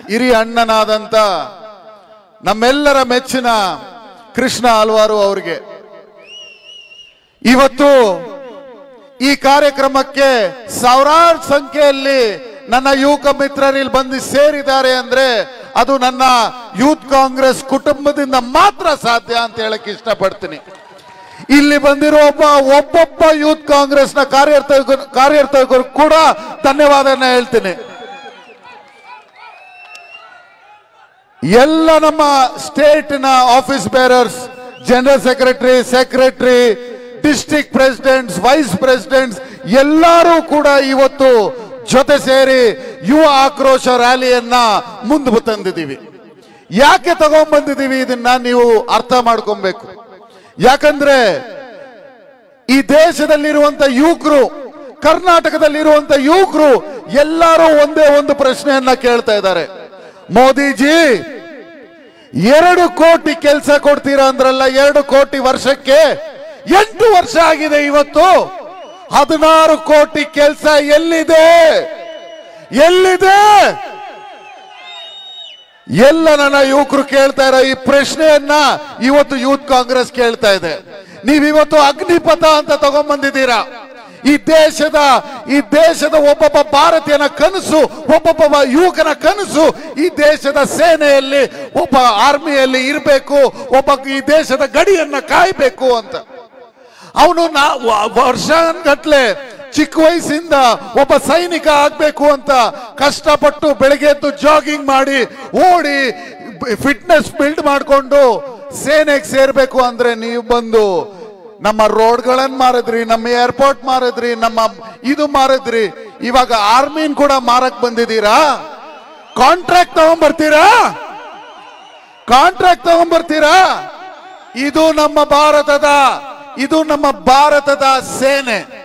ಹಿರಿಯ ಅಣ್ಣನಾದಂತ ನಮ್ಮೆಲ್ಲರ ಮೆಚ್ಚಿನ ಕೃಷ್ಣ ಹಲ್ವಾರು ಅವರಿಗೆ ಇವತ್ತು ಈ ಕಾರ್ಯಕ್ರಮಕ್ಕೆ ಸಾವಿರಾರು ಸಂಖ್ಯೆಯಲ್ಲಿ ನನ್ನ ಯುವಕ ಮಿತ್ರರಿಲ್ಲಿ ಬಂದು ಸೇರಿದ್ದಾರೆ ಅಂದ್ರೆ ಅದು ನನ್ನ ಯೂತ್ ಕಾಂಗ್ರೆಸ್ ಕುಟುಂಬದಿಂದ ಮಾತ್ರ ಸಾಧ್ಯ ಅಂತ ಹೇಳಕ್ ಇಷ್ಟಪಡ್ತೀನಿ ಇಲ್ಲಿ ಬಂದಿರೋ ಒಬ್ಬ ಒಬ್ಬೊಬ್ಬ ಯೂತ್ ಕಾಂಗ್ರೆಸ್ನ ಕಾರ್ಯಕರ್ತರಿಗೂ ಕಾರ್ಯಕರ್ತರಿಗೂ ಕೂಡ ಧನ್ಯವಾದನ ಹೇಳ್ತೀನಿ ಎಲ್ಲ ನಮ್ಮ ಸ್ಟೇಟ್ನ office bearers general secretary secretary district presidents vice presidents ಎಲ್ಲರೂ ಕೂಡ ಇವತ್ತು ಜೊತೆ ಸೇರಿ ಯುವ ಆಕ್ರೋಶ ರ್ಯಾಲಿಯನ್ನ ಮುಂದೆ ತಂದಿದ್ದೀವಿ ಯಾಕೆ ತಗೊಂಡ್ಬಂದಿದ್ದೀವಿ ಇದನ್ನ ನೀವು ಅರ್ಥ ಮಾಡ್ಕೊಬೇಕು ಯಾಕಂದ್ರೆ ಈ ದೇಶದಲ್ಲಿರುವಂತ ಯುವಕರು ಕರ್ನಾಟಕದಲ್ಲಿರುವಂತ ಯುವಕರು ಎಲ್ಲರೂ ಒಂದೇ ಒಂದು ಪ್ರಶ್ನೆಯನ್ನ ಕೇಳ್ತಾ ಇದ್ದಾರೆ ಮೋದಿಜಿ ಎರಡು ಕೋಟಿ ಕೆಲಸ ಕೊಡ್ತೀರಾ ಅಂದ್ರಲ್ಲ ಎರಡು ಕೋಟಿ ವರ್ಷಕ್ಕೆ ಎಂಟು ವರ್ಷ ಆಗಿದೆ ಇವತ್ತು ಹದಿನಾರು ಕೋಟಿ ಕೆಲಸ ಎಲ್ಲಿದೆ ಎಲ್ಲಿದೆ ಎಲ್ಲ ನನ್ನ ಯುವಕರು ಕೇಳ್ತಾ ಇರೋ ಈ ಪ್ರಶ್ನೆಯನ್ನ ಇವತ್ತು ಯೂತ್ ಕಾಂಗ್ರೆಸ್ ಕೇಳ್ತಾ ಇದೆ ನೀವಿವತ್ತು ಅಗ್ನಿಪಥ ಅಂತ ತಗೊಂಡ್ಬಂದಿದ್ದೀರಾ ಈ ದೇಶದ ಈ ದೇಶದ ಒಬ್ಬೊಬ್ಬ ಭಾರತೀಯನ ಕನಸು ಒಬ್ಬೊಬ್ಬ ಯುವಕನ ಕನಸು ಈ ದೇಶದ ಸೇನೆಯಲ್ಲಿ ಒಬ್ಬ ಆರ್ಮಿಯಲ್ಲಿ ಇರಬೇಕು ಒಬ್ಬ ಈ ದೇಶದ ಗಡಿಯನ್ನ ಕಾಯ್ಬೇಕು ಅಂತ ಅವನು ನಾ ವರ್ಷಗಟ್ಲೆ ಚಿಕ್ಕ ವಯಸ್ಸಿಂದ ಒಬ್ಬ ಸೈನಿಕ ಆಗ್ಬೇಕು ಅಂತ ಕಷ್ಟಪಟ್ಟು ಬೆಳಗ್ಗೆ ಎದ್ದು ಜಾಗಿಂಗ್ ಮಾಡಿ ಓಡಿ ಫಿಟ್ನೆಸ್ ಬಿಲ್ಡ್ ಮಾಡಿಕೊಂಡು ಸೇನೆಗೆ ಸೇರ್ಬೇಕು ಅಂದ್ರೆ ನೀವು ಬಂದು ನಮ್ಮ ರೋಡ್ಗಳನ್ನ ಮಾರಿದ್ರಿ ನಮ್ಮ ಏರ್ಪೋರ್ಟ್ ಮಾರಿದ್ರಿ ನಮ್ಮ ಇದು ಮಾರಿದ್ರಿ ಇವಾಗ ಆರ್ಮಿನ್ ಕೂಡ ಮಾರಕ್ ಬಂದಿದ್ದೀರಾ ಕಾಂಟ್ರಾಕ್ಟ್ ತಗೊಂಡ್ಬರ್ತೀರಾ ಕಾಂಟ್ರಾಕ್ಟ್ ತಗೊಂಡ್ಬರ್ತೀರಾ ಇದು ನಮ್ಮ ಭಾರತದ ಇದು ನಮ್ಮ ಭಾರತದ ಸೇನೆ